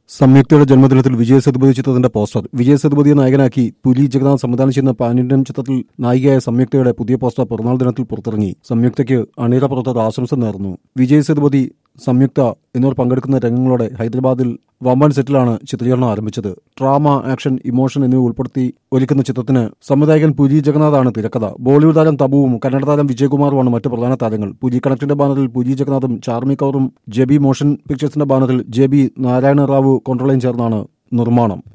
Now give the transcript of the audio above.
സംയുക്തയുടെ ജന്മദിനത്തിൽ വിജയ് സതുപതി ചിത്രത്തിന്റെ പോസ്റ്റർ വിജയ് സതുപതിയെ നായകനാക്കി പുലി ജഗന്നാഥ് സംവിധാനം ചെയ്യുന്ന പാൻ ഇന്ത്യൻ ചിത്രത്തിൽ നായികയായ സംയുക്തയുടെ പുതിയ പോസ്റ്റർ പിറന്നാൾ ദിനത്തിൽ പുറത്തിറങ്ങി സംയുക്തയ്ക്ക് അണിയറ പുറത്തത് ആശംസ നേർന്നു വിജയ് സതുപതി സംയുക്ത എന്നിവർ പങ്കെടുക്കുന്ന രംഗങ്ങളോടെ ഹൈദരാബാദിൽ വമ്പൻ സെറ്റിലാണ് ചിത്രീകരണം ആരംഭിച്ചത് ഡ്രാമ ആക്ഷൻ ഇമോഷൻ എന്നിവ ഉൾപ്പെടുത്തി ഒരുക്കുന്ന ചിത്രത്തിന് സംവിധായകൻ പുരി ജഗന്നാഥാണ് തിരക്കഥ ബോളിവുഡ് താരം തബുവും കന്നഡ താരം വിജയകുമാറുമാണ് മറ്റ് പ്രധാന താരങ്ങൾ പുരി കണക്ടിന്റെ ബാനറിൽ പുരി ജഗന്നാഥും ചാർമി കൗറും ജെബി മോഷൻ പിക്ചേഴ്സിന്റെ ബാനറിൽ ജെ ബി നാരായണ റാവു കൊണ്ട്രളയും ചേർന്നാണ് നിർമ്മാണം